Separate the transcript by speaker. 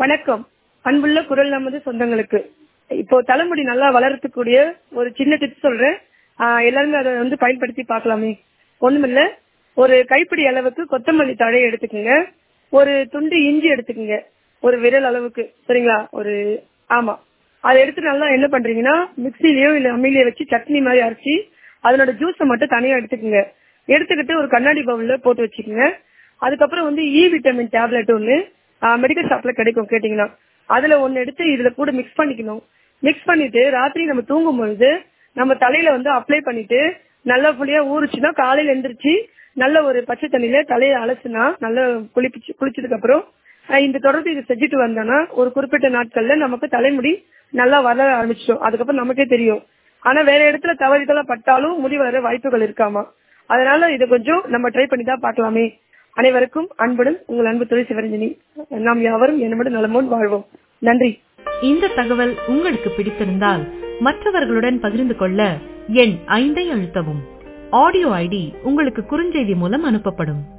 Speaker 1: வணக்கம் அன்புள்ள குரல் நமது சொந்தங்களுக்கு இப்போ தலைமுடி நல்லா வளர்றதுக்கூடிய ஒரு சின்ன டிப்ஸ் சொல்றேன் ஆஹ் எல்லாருமே அதை வந்து பயன்படுத்தி பார்க்கலாமே ஒண்ணுமில்ல ஒரு கைப்பிடி அளவுக்கு கொத்தமல்லி தழையை எடுத்துக்கோங்க ஒரு துண்டு இஞ்சி எடுத்துக்கோங்க ஒரு விரல் அளவுக்கு சரிங்களா ஒரு ஆமா அதை எடுத்து நல்லா என்ன பண்றீங்கன்னா மிக்சிலயோ இல்ல அம்மியிலயோ வச்சு சட்னி மாதிரி அரைச்சி அதனோட ஜூஸை மட்டும் தனியா எடுத்துக்கோங்க எடுத்துக்கிட்டு ஒரு கண்ணாடி பவுல்ல போட்டு வச்சுக்கோங்க அதுக்கப்புறம் வந்து இ விட்டமின் டேப்லெட் ஒன்று மெடிக்கல் ஷாப்ல கிடைக்கும் கேட்டீங்கன்னா அதுல ஒன்னு எடுத்து இதுல கூட மிக்ஸ் பண்ணிக்கணும் மிக்ஸ் பண்ணிட்டு ராத்திரி நம்ம தூங்கும் பொழுது நம்ம தலையில வந்து அப்ளை பண்ணிட்டு நல்லா புளியா ஊறுச்சுன்னா காலையில எந்திரிச்சு நல்ல ஒரு பச்சை தண்ணியில தலையை அலசுனா நல்லா குளிப்பிச்சு குளிச்சதுக்கு அப்புறம் அஹ் இந்த தொடர்ந்து இது செஞ்சுட்டு வந்தோம்னா ஒரு குறிப்பிட்ட நாட்கள்ல நமக்கு தலைமுடி நல்லா வளர ஆரம்பிச்சிடும் அதுக்கப்புறம் நமக்கே தெரியும் ஆனா வேற இடத்துல தவறுதலா பட்டாலும் முடி வளர வாய்ப்புகள் இருக்காமா அதனால இதை கொஞ்சம் நம்ம ட்ரை பண்ணி தான் பார்க்கலாமே அனைவருக்கும் அன்புடன் உங்கள் அன்பு துறை சிவரஞ்சனி நாம் யாவரும் என்னுடன் நலமோன் வாழ்வோம் நன்றி
Speaker 2: இந்த தகவல் உங்களுக்கு பிடித்திருந்தால் மற்றவர்களுடன் பகிர்ந்து கொள்ள எண் ஐந்தை அழுத்தவும் ஆடியோ ஐடி உங்களுக்கு குறுஞ்செய்தி மூலம் அனுப்பப்படும்